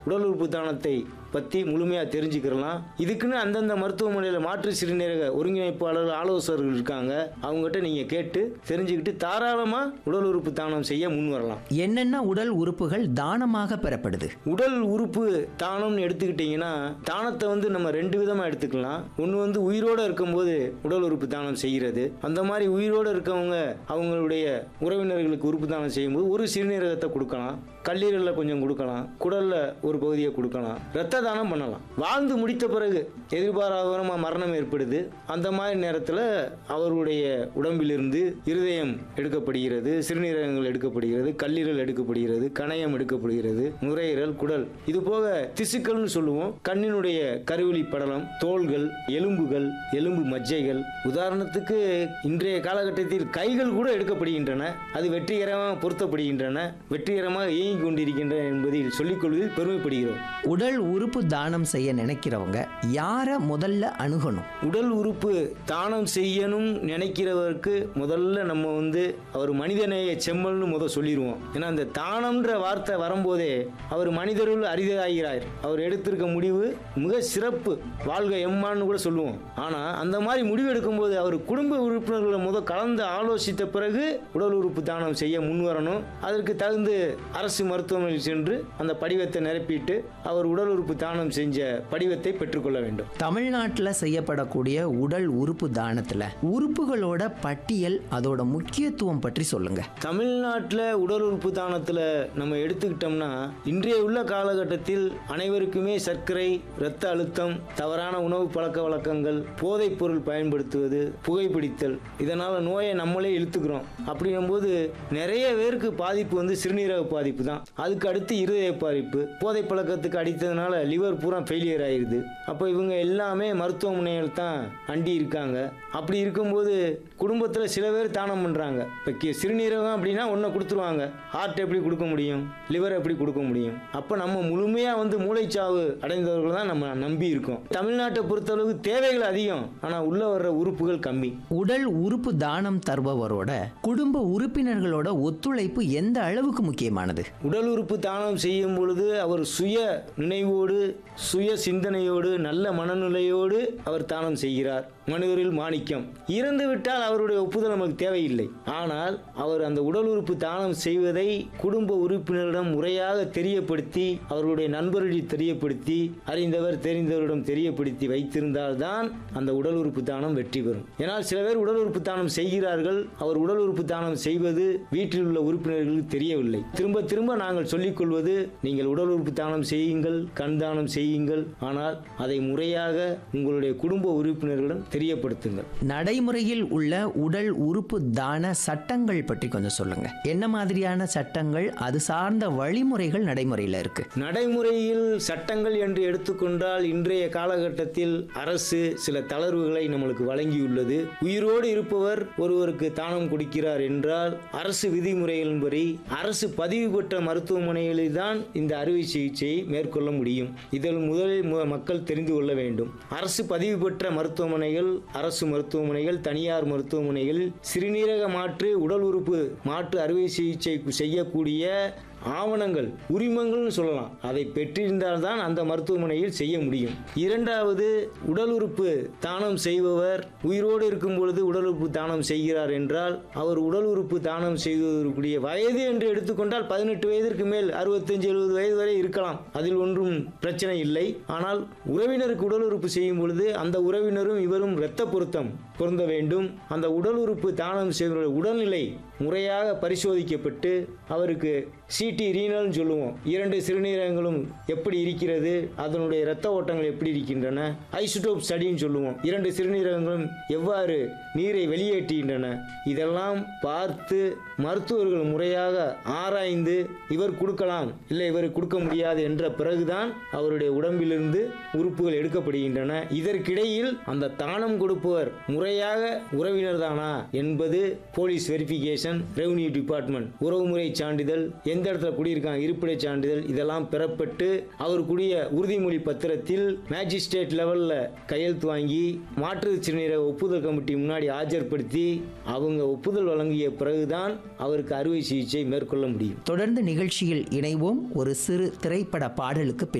உடல் உறுப்பு தானத்தை பற்றி முழுமையாக தெரிஞ்சுக்கிறலாம் இதுக்குன்னு அந்தந்த மருத்துவமனையில் மாற்று சிறுநீரக ஒருங்கிணைப்பாளர்கள் ஆலோசகர்கள் இருக்காங்க அவங்ககிட்ட நீங்கள் கேட்டு தெரிஞ்சுக்கிட்டு தாராளமாக உடல் உறுப்பு தானம் செய்ய முன் வரலாம் என்னென்ன உடல் உறுப்புகள் தானமாக பெறப்படுது உடல் உறுப்பு தானம்னு எடுத்துக்கிட்டிங்கன்னா தானத்தை வந்து நம்ம ரெண்டு விதமாக எடுத்துக்கலாம் ஒன்று வந்து உயிரோடு இருக்கும்போது உடல் உறுப்பு தானம் செய்கிறது அந்த மாதிரி உயிரோடு இருக்கவங்க அவங்களுடைய உறவினர்களுக்கு உறுப்பு தானம் செய்யும்போது ஒரு சிறுநீரகத்தை கொடுக்கலாம் கல்லீரலில் கொஞ்சம் கொடுக்கலாம் குடலில் ஒரு பகுதியை கொடுக்கலாம் இரத்த தானம் பண்ணலாம் வாழ்ந்து முடித்த பிறகு எதிர்பாராத மரணம் ஏற்படுது அந்த மாதிரி நேரத்தில் அவருடைய உடம்பிலிருந்து இருதயம் எடுக்கப்படுகிறது சிறுநீரகங்கள் எடுக்கப்படுகிறது கல்லீரல் எடுக்கப்படுகிறது கணையம் எடுக்கப்படுகிறது நுரையீரல் குடல் இது போக திசுக்கள்னு சொல்லுவோம் கண்ணினுடைய கருவிழி படலம் தோள்கள் எலும்புகள் எலும்பு மஜ்ஜைகள் உதாரணத்துக்கு இன்றைய காலகட்டத்தில் கைகள் கூட எடுக்கப்படுகின்றன அது வெற்றிகரமாக பொருத்தப்படுகின்றன வெற்றிகரமாக இயங்கிக் கொண்டிருக்கின்றன என்பதில் சொல்லிக்கொள்வதில் பெருமைப்படுகிறோம் உடல் உறுப்பு தானம் செய்ய நினைக்கிறவங்க யாரை முதல்ல அணுகணும் உடல் உறுப்பு தானம் செய்யணும் நினைக்கிறவருக்கு முதல்ல நம்ம வந்து அவர் மனிதநேய செம்மல்னு முத சொல்லிடுவோம் ஏன்னா அந்த தானம்ன்ற வார்த்தை வரும்போதே அவர் மனிதருள் அரிதாகிறார் அவர் எடுத்திருக்க முடிவு மிக சிறப்பு வாழ்க எம்மான்னு கூட சொல்லுவோம் ஆனால் அந்த மாதிரி முடிவு எடுக்கும்போது அவர் குடும்ப உறுப்பினர்களை முத கலந்து ஆலோசித்த பிறகு உடல் உறுப்பு தானம் செய்ய முன்வரணும் அதற்கு தகுந்து அரசு மருத்துவமனையில் சென்று அந்த படிவத்தை நிரப்பிட்டு அவர் உடல் உறுப்பு தானம் செஞ்ச படிவத்தை பெற்றுக்கொள்ள வேண்டும் தமிழ்நாட்டில் செய்யப்படக்கூடிய உடல் உறுப்பு தானத்தில் உறுப்புகளோட பட்டியல் அதோட முக்கியத்துவம் பற்றி சொல்லுங்க தமிழ்நாட்டில் உடல் உறுப்பு தானத்தில் நம்ம எடுத்துக்கிட்டோம்னா இன்றைய உள்ள காலகட்டத்தில் அனைவருக்குமே சர்க்கரை இரத்த அழுத்தம் தவறான உணவு பழக்க வழக்கங்கள் போதைப் பொருள் பயன்படுத்துவது புகைப்பிடித்தல் இதனால் நோயை நம்மளே இழுத்துக்கிறோம் அப்படிங்கும்போது நிறைய பேருக்கு பாதிப்பு வந்து சிறுநீரக பாதிப்பு தான் அதுக்கு அடுத்து இருதய பாதிப்பு போதை பழக்கத்துக்கு அடித்ததுனால லிவர் பூரா ஃபெயிலியர் ஆயிடுது அப்போ இவங்க எல்லாமே மருத்துவமனைகள் தான் அண்டி இருக்காங்க அப்படி இருக்கும்போது குடும்பத்தில் சில பேர் தானம் பண்ணுறாங்க இப்போ சிறுநீரகம் அப்படின்னா ஒன்றை கொடுத்துருவாங்க ஹார்ட் எப்படி கொடுக்க முடியும் லிவர் எப்படி கொடுக்க முடியும் அப்போ நம்ம முழுமையாக வந்து மூளைச்சாவு அடைந்தவர்கள் தான் நம்ம நம்பி இருக்கோம் தமிழ்நாட்டை பொறுத்தளவுக்கு தேவைகள் அதிகம் ஆனால் உள்ள வர்ற உறுப்புகள் கம்மி உடல் உறுப்பு தானம் தருபவரோட குடும்ப உறுப்பினர்களோட ஒத்துழைப்பு எந்த அளவுக்கு முக்கியமானது உடல் உறுப்பு தானம் செய்யும் பொழுது அவர் சுய நினைவோடு சுய சிந்தனையோடு நல்ல மனநிலையோடு அவர் தானம் செய்கிறார் மனிதரில் மாணிக்கம் இறந்து விட்டால் அவருடைய ஒப்புதல் நமக்கு தேவையில்லை ஆனால் அவர் அந்த உடல் உறுப்பு தானம் செய்வதை குடும்ப உறுப்பினரிடம் முறையாக தெரியப்படுத்தி அவர்களுடைய நண்பர்களிடம் தெரியப்படுத்தி அறிந்தவர் தெரிந்தவரிடம் தெரியப்படுத்தி வைத்திருந்தால்தான் அந்த உடல் உறுப்பு தானம் வெற்றி பெறும் ஏன்னால் சில பேர் உடல் உறுப்பு தானம் செய்கிறார்கள் அவர் உடல் உறுப்பு தானம் செய்வது வீட்டில் உள்ள உறுப்பினர்களுக்கு தெரியவில்லை திரும்ப திரும்ப நாங்கள் சொல்லிக் கொள்வது நீங்கள் உடல் உறுப்பு தானம் செய்யுங்கள் கண் தானம் செய்யுங்கள் ஆனால் அதை முறையாக உங்களுடைய குடும்ப உறுப்பினர்களிடம் தெரியப்படுத்துங்கள் நடைமுறையில் உள்ள உடல் உறுப்பு தான சட்டங்கள் பற்றி கொஞ்சம் சொல்லுங்க என்ன மாதிரியான சட்டங்கள் அது சார்ந்த வழிமுறைகள் நடைமுறையில் இருக்கு நடைமுறையில் சட்டங்கள் என்று எடுத்துக்கொண்டால் இன்றைய காலகட்டத்தில் அரசு சில தளர்வுகளை நம்மளுக்கு வழங்கியுள்ளது உயிரோடு இருப்பவர் ஒருவருக்கு தானம் கொடுக்கிறார் என்றால் அரசு விதிமுறைகளின்படி அரசு பதிவு பெற்ற மருத்துவமனைகளில் தான் இந்த அறுவை சிகிச்சையை மேற்கொள்ள முடியும் இதில் முதலில் மு- மக்கள் தெரிந்து கொள்ள வேண்டும் அரசு பதிவு பெற்ற மருத்துவமனைகள் அரசு மருத்துவமனைகள் தனியார் மருத்துவமனைகள் சிறுநீரக மாற்று உடல் உறுப்பு மாற்று அறுவை சிகிச்சை செய்யக்கூடிய ஆவணங்கள் உரிமங்கள்னு சொல்லலாம் அதை பெற்றிருந்தால்தான் அந்த மருத்துவமனையில் செய்ய முடியும் இரண்டாவது உடல் உறுப்பு தானம் செய்பவர் உயிரோடு இருக்கும் பொழுது உடல் உறுப்பு தானம் செய்கிறார் என்றால் அவர் உடல் உறுப்பு தானம் செய்வதற்குரிய வயது என்று எடுத்துக்கொண்டால் பதினெட்டு வயதிற்கு மேல் அறுபத்தஞ்சு எழுபது வயது வரை இருக்கலாம் அதில் ஒன்றும் பிரச்சனை இல்லை ஆனால் உறவினருக்கு உடல் உறுப்பு செய்யும் பொழுது அந்த உறவினரும் இவரும் இரத்த பொருத்தம் பொருந்த வேண்டும் அந்த உடல் உறுப்பு தானம் செய்வதோட உடல்நிலை முறையாக பரிசோதிக்கப்பட்டு அவருக்கு சிடி ரீனல்னு சொல்லுவோம் இரண்டு சிறுநீரகங்களும் எப்படி இருக்கிறது அதனுடைய இரத்த ஓட்டங்கள் எப்படி இருக்கின்றன ஐசோடோப் ஸ்டடின்னு சொல்லுவோம் இரண்டு சிறுநீரகங்களும் எவ்வாறு நீரை வெளியேற்றுகின்றன இதெல்லாம் பார்த்து மருத்துவர்கள் முறையாக ஆராய்ந்து இவர் கொடுக்கலாம் இல்லை இவர் கொடுக்க முடியாது என்ற பிறகுதான் அவருடைய உடம்பிலிருந்து உறுப்புகள் எடுக்கப்படுகின்றன இதற்கிடையில் அந்த தானம் கொடுப்பவர் முறையாக உறவினர் தானா என்பது போலீஸ் வெரிஃபிகேஷன் ரெவன்யூ டிபார்ட்மெண்ட் உறவுமுறை சான்றிதழ் எந்த எந்த இடத்துல குடியிருக்காங்க இருப்பிடச் சான்றிதழ் இதெல்லாம் பெறப்பட்டு அவருக்குரிய உறுதிமொழி பத்திரத்தில் மேஜிஸ்ட்ரேட் லெவலில் கையெழுத்து வாங்கி மாற்றுத்திறனிற ஒப்புதல் கமிட்டி முன்னாடி ஆஜர்படுத்தி அவங்க ஒப்புதல் வழங்கிய பிறகுதான் அவருக்கு அறுவை சிகிச்சை மேற்கொள்ள முடியும் தொடர்ந்து நிகழ்ச்சியில் இணைவோம் ஒரு சிறு திரைப்பட பாடலுக்கு பின்